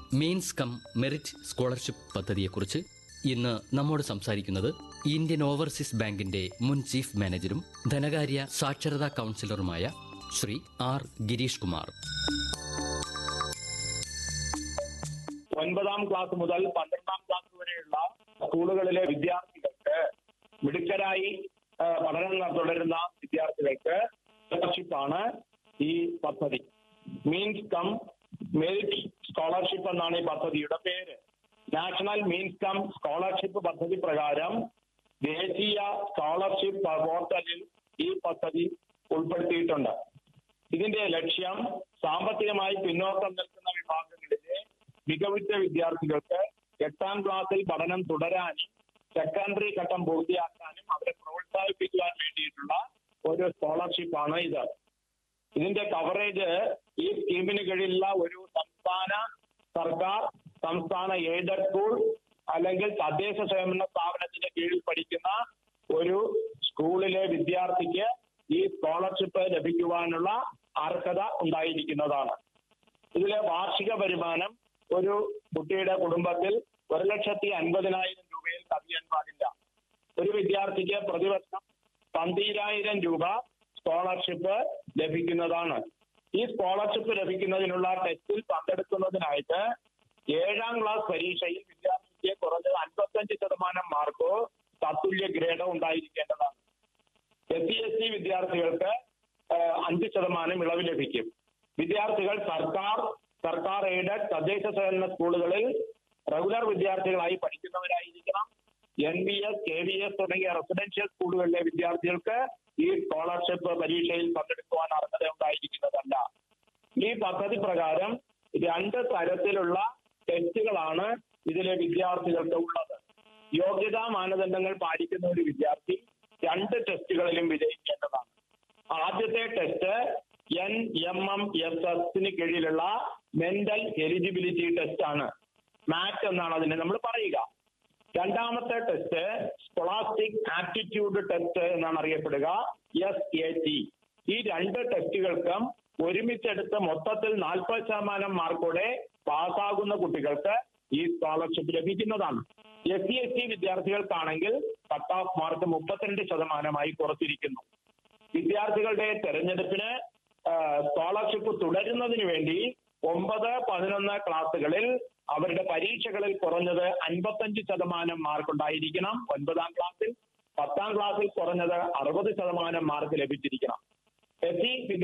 means come merit scholarship പദ്ധതിയെക്കുറിച്ച് ഇന്ന് നമ്മോട് സംസാരിക്കുന്നത് ഇന്ത്യൻ ഓവർസീസ് ബാങ്കിന്റെ മുൻ ചീഫ് മാനേജരും ധനകാര്യ സാക്ഷരതാ കൗൺസിലറുമായ ശ്രീ ആർ ഗിരീഷ് കുമാർ ഒൻപതാം ക്ലാസ് മുതൽ പന്ത്രണ്ടാം ക്ലാസ് വരെയുള്ള സ്കൂളുകളിലെ വിദ്യാർത്ഥികൾക്ക് മിടുക്കരായി ആ, പഠനം തുടരുന്ന വിദ്യാർത്ഥികൾക്ക് സ്കോളർഷിപ്പാണ് ഈ പദ്ധതി മീൻസ് കം മെറിറ്റ് സ്കോളർഷിപ്പ് എന്നാണ് ഈ പദ്ധതിയുടെ പേര് നാഷണൽ മീൻസ് കം സ്കോളർഷിപ്പ് പദ്ധതി പ്രകാരം ദേശീയ സ്കോളർഷിപ്പ് പോർട്ടലിൽ ഈ പദ്ധതി ഉൾപ്പെടുത്തിയിട്ടുണ്ട് ഇതിന്റെ ലക്ഷ്യം സാമ്പത്തികമായി പിന്നോക്കം നിൽക്കുന്ന വിഭാഗങ്ങളിലെ മികവുറ്റ വിദ്യാർത്ഥികൾക്ക് എട്ടാം ക്ലാസ്സിൽ പഠനം തുടരാനും സെക്കൻഡറി ഘട്ടം പൂർത്തിയാക്കാനും അവരെ പ്രോത്സാഹിപ്പിക്കുവാൻ വേണ്ടിയിട്ടുള്ള ഒരു സ്കോളർഷിപ്പാണ് ഇത് ഇതിന്റെ കവറേജ് ഈ സ്കീമിന് കീഴിലുള്ള ഒരു സംസ്ഥാന സർക്കാർ സംസ്ഥാന എയ്ഡഡ് സ്കൂൾ അല്ലെങ്കിൽ തദ്ദേശ സ്വയംഭരണ സ്ഥാപനത്തിന്റെ കീഴിൽ പഠിക്കുന്ന ഒരു സ്കൂളിലെ വിദ്യാർത്ഥിക്ക് ഈ സ്കോളർഷിപ്പ് ലഭിക്കുവാനുള്ള അർഹത ഉണ്ടായിരിക്കുന്നതാണ് ഇതിലെ വാർഷിക വരുമാനം ഒരു കുട്ടിയുടെ കുടുംബത്തിൽ ഒരു ലക്ഷത്തി അൻപതിനായിരം രൂപയിൽ കവിയാൻ പാടില്ല ഒരു വിദ്യാർത്ഥിക്ക് പ്രതിവർഷം പന്തീരായിരം രൂപ സ്കോളർഷിപ്പ് ലഭിക്കുന്നതാണ് ഈ സ്കോളർഷിപ്പ് ലഭിക്കുന്നതിനുള്ള ടെസ്റ്റിൽ പങ്കെടുക്കുന്നതിനായിട്ട് ഏഴാം ക്ലാസ് പരീക്ഷയിൽ വിദ്യാർത്ഥിക്ക് കുറഞ്ഞത് അൻപത്തഞ്ച് ശതമാനം മാർക്കോ തത്തുല്യ ഗ്രേഡോ ഉണ്ടായിരിക്കേണ്ടതാണ് എസ് സി എസ് ടി വിദ്യാർത്ഥികൾക്ക് ഏഹ്, അഞ്ച് ശതമാനം ഇളവ് ലഭിക്കും വിദ്യാർത്ഥികൾ സർക്കാർ സർക്കാർ എയ്ഡഡ് തദ്ദേശ സ്വയംഭരണ സ്കൂളുകളിൽ റെഗുലർ വിദ്യാർത്ഥികളായി പഠിക്കുന്നവരായിരിക്കണം N B S K V S തുടങ്ങിയ റെസിഡൻഷ്യൽ സ്കൂളുകളിലെ വിദ്യാർത്ഥികൾക്ക് ഈ സ്കോളർഷിപ്പ് പരീക്ഷയിൽ പങ്കെടുക്കുവാൻ അർഹത ഉണ്ടായിരിക്കുന്നതല്ല ഈ പദ്ധതി പ്രകാരം രണ്ട് തരത്തിലുള്ള ടെസ്റ്റുകളാണ് ഇതിലെ വിദ്യാർത്ഥികൾക്ക് ഉള്ളത് യോഗ്യതാ മാനദണ്ഡങ്ങൾ പാലിക്കുന്ന ഒരു വിദ്യാർത്ഥി രണ്ട് ടെസ്റ്റുകളിലും വിജയിക്കേണ്ടതാണ് ആദ്യത്തെ test N M M S എസിന് കീഴിലുള്ള മെന്റൽ എലിജിബിലിറ്റി ടെസ്റ്റ് ആണ് മാറ്റ് എന്നാണ് അതിനെ നമ്മൾ പറയുക രണ്ടാമത്തെ ടെസ്റ്റ് സ്കോളാസ്റ്റിക് ആപ്റ്റിറ്റ്യൂഡ് ടെസ്റ്റ് എന്നാണ് അറിയപ്പെടുക എസ് എ ടി ഈ രണ്ട് ടെസ്റ്റുകൾക്കും ഒരുമിച്ചെടുത്ത് മൊത്തത്തിൽ നാൽപ്പത് ശതമാനം മാർക്കോടെ പാസ്സാകുന്ന കുട്ടികൾക്ക് ഈ സ്കോളർഷിപ്പ് ലഭിക്കുന്നതാണ് എസ് സി എസ് ടി വിദ്യാർത്ഥികൾക്കാണെങ്കിൽ കട്ട് ഓഫ് മാർക്ക് മുപ്പത്തിരണ്ട് ശതമാനമായി കുറച്ചിരിക്കുന്നു വിദ്യാർത്ഥികളുടെ തെരഞ്ഞെടുപ്പിന് സ്കോളർഷിപ്പ് തുടരുന്നതിന് വേണ്ടി ഒമ്പത് പതിനൊന്ന് ക്ലാസ്സുകളിൽ അവരുടെ പരീക്ഷകളിൽ കുറഞ്ഞത് അൻപത്തഞ്ച് ശതമാനം മാർക്ക് ഉണ്ടായിരിക്കണം ഒൻപതാം ക്ലാസ്സിൽ പത്താം ക്ലാസ്സിൽ കുറഞ്ഞത് അറുപത് ശതമാനം മാർക്ക് ലഭിച്ചിരിക്കണം എസ് സി